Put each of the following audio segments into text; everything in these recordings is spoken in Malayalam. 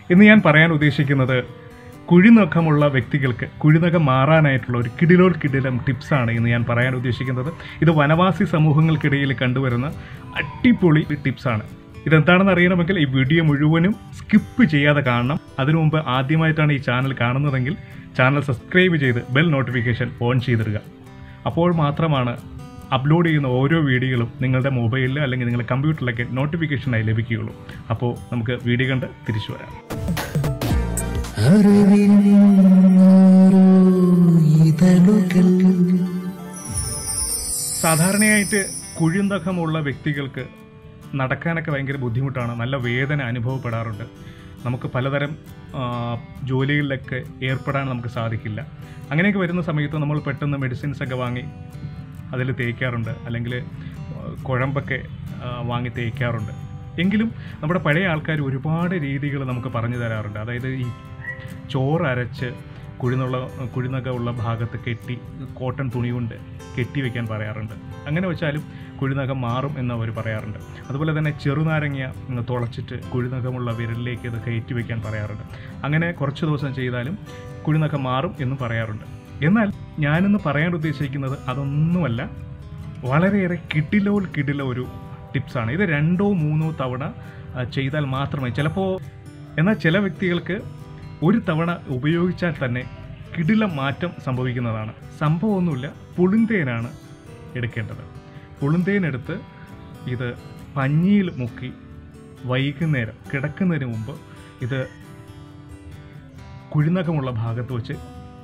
ഇന്ന് ഞാൻ പറയാൻ ഉദ്ദേശിക്കുന്നത് കുഴിനഖമുള്ള വ്യക്തികൾക്ക് കുഴിനഖം മാറാനായിട്ടുള്ള ഒരു കിടിലോൽ കിടിലം ടിപ്സാണ് ഇന്ന് ഞാൻ പറയാൻ ഉദ്ദേശിക്കുന്നത് ഇത് വനവാസി സമൂഹങ്ങൾക്കിടയിൽ കണ്ടുവരുന്ന അടിപൊളി ടിപ്സാണ് ഇതെന്താണെന്ന് അറിയണമെങ്കിൽ ഈ വീഡിയോ മുഴുവനും സ്കിപ്പ് ചെയ്യാതെ കാണണം അതിനു മുമ്പ് ആദ്യമായിട്ടാണ് ഈ ചാനൽ കാണുന്നതെങ്കിൽ ചാനൽ സബ്സ്ക്രൈബ് ചെയ്ത് ബെൽ നോട്ടിഫിക്കേഷൻ ഓൺ ചെയ്തിടുക അപ്പോൾ മാത്രമാണ് അപ്ലോഡ് ചെയ്യുന്ന ഓരോ വീഡിയോകളും നിങ്ങളുടെ മൊബൈലിൽ അല്ലെങ്കിൽ നിങ്ങളുടെ കമ്പ്യൂട്ടറിലൊക്കെ നോട്ടിഫിക്കേഷനായി ലഭിക്കുകയുള്ളൂ അപ്പോൾ നമുക്ക് വീഡിയോ കണ്ട് തിരിച്ചു വരാം അറിവിൻ ഓരോ ഇതളുകൾ സാധാരണയായിട്ട് കുഴിന്തഖമുള്ള വ്യക്തികൾക്ക് നടക്കാനൊക്കെ ഭയങ്കര ബുദ്ധിമുട്ടാണ് നല്ല വേദന അനുഭവപ്പെടാറുണ്ട് നമുക്ക് പലതരം ആ, ജോലികളിലൊക്കെ ഏർപ്പെടാൻ നമുക്ക് സാധിക്കില്ല അങ്ങനെയൊക്കെ വരുന്ന സമയത്ത് നമ്മൾ പെട്ടെന്ന് മെഡിസിൻസ് ഒക്കെ വാങ്ങി അതിൽ തേക്കാറുണ്ട് അല്ലെങ്കിൽ ആ, കുഴമ്പൊക്കെ ആ, വാങ്ങി തേക്കാറുണ്ട് എങ്കിലും നമ്മുടെ പഴയ ആൾക്കാർ ഒരുപാട് രീതികൾ നമുക്ക് പറഞ്ഞു തരാറുണ്ട് അതായത് ഈ ചോറ് അരച്ച് കുഴിനുള്ള കുഴിനക ഉള്ള ഭാഗത്ത് കെട്ടി കോട്ടൺ തുണി കൊണ്ട് കെട്ടി വെക്കാൻ പറയാറുണ്ട് അങ്ങനെ വെച്ചാലും കുഴിനകം മാറും എന്ന് അവർ പറയാറുണ്ട് അതുപോലെ തന്നെ ചെറുനാരങ്ങ ഇങ്ങ് തുളച്ചിട്ട് കുഴിനകമുള്ള വിരലിലേക്ക് ഇത് കയറ്റി വെക്കാൻ പറയാറുണ്ട് അങ്ങനെ കുറച്ച് ദിവസം ചെയ്താലും കുഴിനകം മാറും എന്നും പറയാറുണ്ട് എന്നാൽ ഞാനിന്ന് പറയാൻ ഉദ്ദേശിക്കുന്നത് അതൊന്നുമല്ല വളരെയേറെ കിടിലോൽ കിടില ഒരു ടിപ്സാണ് ഇത് രണ്ടോ മൂന്നോ തവണ ആ, ചെയ്താൽ മാത്രമേ ചിലപ്പോൾ എന്നാൽ ചില വ്യക്തികൾക്ക് ഒരു തവണ ഉപയോഗിച്ചാൽ തന്നെ കിടില മാറ്റം സംഭവിക്കുന്നതാണ് സംഭവമൊന്നുമില്ല പുളിന്തേനാണ് എടുക്കേണ്ടത് പുളിന്തേനെടുത്ത് ഇത് പഞ്ഞിയിൽ മുക്കി വൈകുന്നേരം കിടക്കുന്നതിന് മുമ്പ് ഇത് കുഴിനഖമുള്ള ഭാഗത്ത് വെച്ച്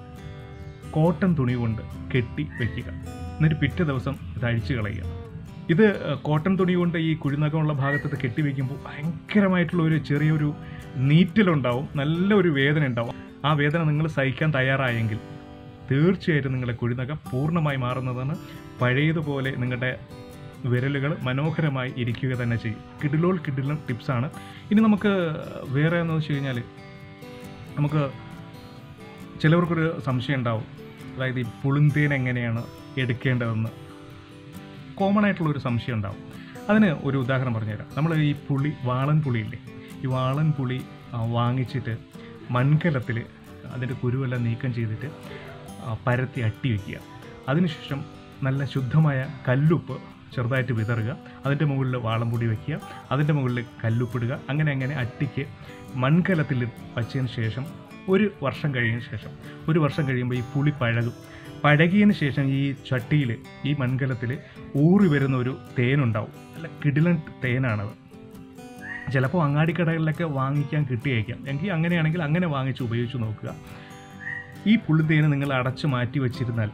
കോട്ടൺ തുണി കൊണ്ട് കെട്ടി വെക്കുക എന്നിട്ട് പിറ്റേ ദിവസം ഇത് അഴിച്ചു കളയുക ഇത് ഏഹ്, കോട്ടൺ തുണി കൊണ്ട് ഈ കുഴിനഖമുള്ള ഭാഗത്ത് ഇത് കെട്ടി വെക്കുമ്പോൾ ഭയങ്കരമായിട്ടുള്ള ഒരു ചെറിയൊരു നീറ്റലുണ്ടാവും നല്ല ഒരു വേദന ഉണ്ടാവും ആ വേദന നിങ്ങൾ സഹിക്കാൻ തയ്യാറായെങ്കിൽ തീർച്ചയായിട്ടും നിങ്ങളുടെ കുഴിനഖം പൂർണ്ണമായി മാറുന്നതാണ് പഴയതുപോലെ നിങ്ങളുടെ വിരലുകൾ മനോഹരമായി ഇരിക്കുക തന്നെ ചെയ്യും കിടിലോൾ കിടിലം ടിപ്സാണ് ഇനി നമുക്ക് വേറെ എന്ന് വെച്ച് കഴിഞ്ഞാൽ നമുക്ക് ചിലവർക്കൊരു സംശയം ഉണ്ടാവും അതായത് ഈ പുളിന്തേൻ എങ്ങനെയാണ് എടുക്കേണ്ടതെന്ന് കോമൺ ആയിട്ടുള്ള ഒരു സംശയം ഉണ്ടാവും അതിന് ഒരു ഉദാഹരണം പറഞ്ഞുതരാം നമ്മൾ ഈ പുളി വാളൻ പുളിയില്ലേ ഈ വാളൻ പുളി ആ, വാങ്ങിച്ചിട്ട് മൺകലത്തിൽ അതിൻ്റെ കുരുവെല്ലാം നീക്കം ചെയ്തിട്ട് ആ, പരത്തി അട്ടി വയ്ക്കുക അതിനുശേഷം നല്ല ശുദ്ധമായ കല്ലുപ്പ് ചെറുതായിട്ട് വിതറുക അതിൻ്റെ മുകളിൽ വാളംപൊടി വയ്ക്കുക അതിൻ്റെ മുകളിൽ കല്ലുപ്പിടുക അങ്ങനെ അങ്ങനെ അട്ടിക്ക് മൺകലത്തിൽ വച്ചതിന് ശേഷം ഒരു വർഷം കഴിഞ്ഞതിന് ശേഷം ഒരു വർഷം കഴിയുമ്പോൾ ഈ പുളി പഴകും പഴകിയതിന് ശേഷം ഈ ചട്ടിയിൽ ഈ മൺകലത്തിൽ ഊറി വരുന്ന ഒരു തേനുണ്ടാവും നല്ല കിടിലൻ തേനാണത് ചിലപ്പോൾ അങ്ങാടിക്കടകളിലൊക്കെ വാങ്ങിക്കാൻ കിട്ടിയേക്കാം എങ്കിൽ അങ്ങനെയാണെങ്കിൽ അങ്ങനെ വാങ്ങിച്ച് ഉപയോഗിച്ച് നോക്കുക ഈ പുളിന്തേന് നിങ്ങൾ അടച്ചു മാറ്റി വച്ചിരുന്നാൽ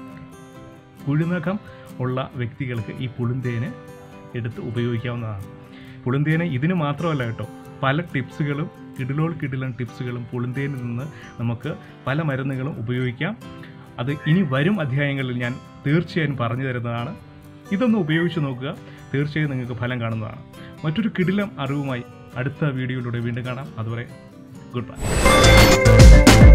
കുഴിനഖം ഉള്ള വ്യക്തികൾക്ക് ഈ പുളിന്തേന് എടുത്ത് ഉപയോഗിക്കാവുന്നതാണ് പുളിന്തേന് ഇതിന് മാത്രമല്ല കേട്ടോ പല ടിപ്സുകളും കിടിലോൾ കിടിലൻ ടിപ്സുകളും പുളിന്തേനിൽ നിന്ന് നമുക്ക് പല മരുന്നുകളും ഉപയോഗിക്കാം അത് ഇനി വരും അധ്യായങ്ങളിൽ ഞാൻ തീർച്ചയായും പറഞ്ഞു തരുന്നതാണ് ഇതൊന്ന് ഉപയോഗിച്ച് നോക്കുക തീർച്ചയായും നിങ്ങൾക്ക് ഫലം കാണുന്നതാണ് മറ്റൊരു കിടിലം അറിവുമായി അടുത്ത വീഡിയോയിലൂടെ വീണ്ടും കാണാം അതുവരെ ഗുഡ് ബൈ